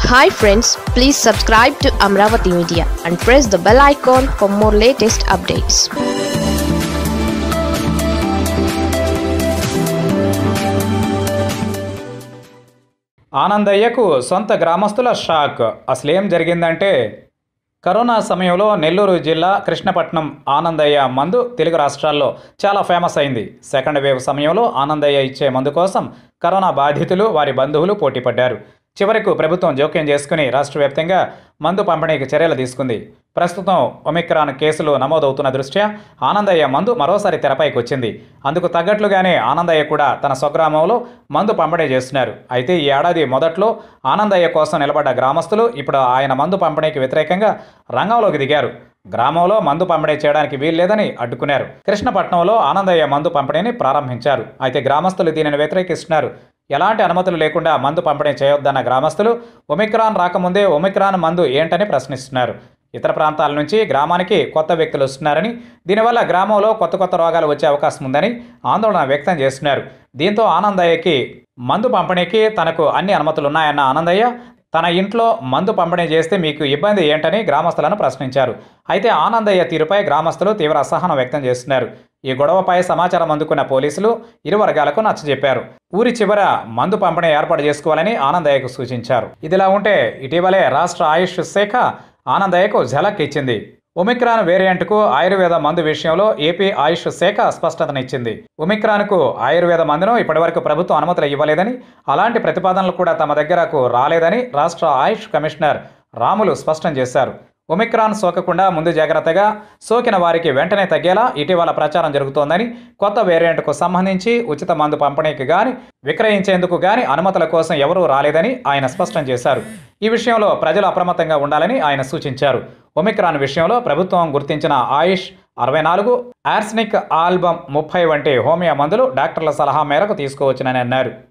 hi friends please subscribe to Amaravati media and press the bell icon for more latest updates ఆనందయ్యకు సొంత గ్రామస్తుల shock అసలేం జరిగిందంటే corona సమయంలో నెల్లూరు జిల్లా కృష్ణపట్నం ఆనందయ్య మందు తెలుగు రాష్ట్రాల్లో చాలా ఫేమస్ అయింది సెకండ్ వేవ్ సమయంలో ఆనందయ్య ఇచ్చే మందు కోసం కరోనా బాధితులు వారి బంధువులు పోటీపడ్డారు చివరకు ప్రభుత్వం జోక్యం చేసుకుని రాష్ట్ర వ్యాప్తంగా మందు పంపిణీకి చర్యలు తీసుకుంది ప్రస్తుతం ఒమిక్రాన్ కేసులు నమోదవుతున్న దృష్ట్యా ఆనందయ్య మందు మరోసారి తెరపైకి వచ్చింది అందుకు తగ్గట్లుగానే ఆనందయ్య కూడా తన స్వగ్రామంలో మందు పంపిణీ చేస్తున్నారు అయితే ఈ ఏడాది మొదట్లో ఆనందయ్య కోసం నిలబడ్డ గ్రామస్తులు ఇప్పుడు ఆయన మందు పంపిణీకి వ్యతిరేకంగా రంగంలోకి దిగారు గ్రామంలో మందు పంపిణీ చేయడానికి వీల్లేదని అడ్డుకున్నారు కృష్ణపట్నంలో ఆనందయ్య మందు పంపిణీని ప్రారంభించారు అయితే గ్రామస్తులు దీనిని వ్యతిరేకిస్తున్నారు ఎలాంటి అనుమతులు లేకుండా మందు పంపిణీ చేయొద్దన్న గ్రామస్తులు ఒమిక్రాన్ రాకముందే ఒమిక్రాన్ మందు ఏంటని ప్రశ్నిస్తున్నారు ఇతర ప్రాంతాల నుంచి గ్రామానికి కొత్త వ్యక్తులు వస్తున్నారని దీనివల్ల గ్రామంలో కొత్త కొత్త రోగాలు వచ్చే అవకాశం ఉందని ఆందోళన వ్యక్తం చేస్తున్నారు దీంతో ఆనందయ్యకి మందు పంపిణీకి తనకు అన్ని అనుమతులు ఉన్నాయన్న ఆనందయ్య తన ఇంట్లో మందు పంపిణీ చేస్తే మీకు ఇబ్బంది ఏంటని గ్రామస్తులను ప్రశ్నించారు అయితే ఆనందయ్య తీరుపై గ్రామస్తులు తీవ్ర అసహనం వ్యక్తం చేస్తున్నారు ఈ గొడవపై సమాచారం అందుకున్న పోలీసులు ఇరు వర్గాలకు నచ్చజెప్పారు ఊరి చివర మందు పంపిణీ ఏర్పాటు చేసుకోవాలని ఆనందయ్యకు సూచించారు ఇదిలా ఉంటే ఇటీవలే రాష్ట్ర ఆయుష్ శాఖ ఆనందయ్యకు ఝలక్ ఇచ్చింది ఒమిక్రాన్ వేరియంట్కు ఆయుర్వేద మందు విషయంలో ఏపీ ఆయుష్ శాఖ స్పష్టతనిచ్చింది ఒమిక్రాన్కు ఆయుర్వేద మందును ఇప్పటివరకు ప్రభుత్వం అనుమతులు ఇవ్వలేదని అలాంటి ప్రతిపాదనలు కూడా తమ దగ్గరకు రాలేదని రాష్ట్ర ఆయుష్ కమిషనర్ రాములు స్పష్టం చేశారు ఒమిక్రాన్ సోకకుండా ముందు జాగ్రత్తగా సోకిన వారికి వెంటనే తగ్గేలా ఇటీవల ప్రచారం జరుగుతోందని కొత్త వేరియంట్కు సంబంధించి ఉచిత మందు పంపిణీకి గాని విక్రయించేందుకు గాని అనుమతుల కోసం ఎవరూ రాలేదని ఆయన స్పష్టం చేశారు ఈ విషయంలో ప్రజలు అప్రమత్తంగా ఉండాలని ఆయన సూచించారు ఒమిక్రాన్ విషయంలో ప్రభుత్వం గుర్తించిన ఆయుష్ అరవై నాలుగు ఆర్స్నిక్ ఆల్బమ్ ముప్పై వంటి హోమియో మందులు డాక్టర్ల సలహా మేరకు తీసుకోవచ్చునని అన్నారు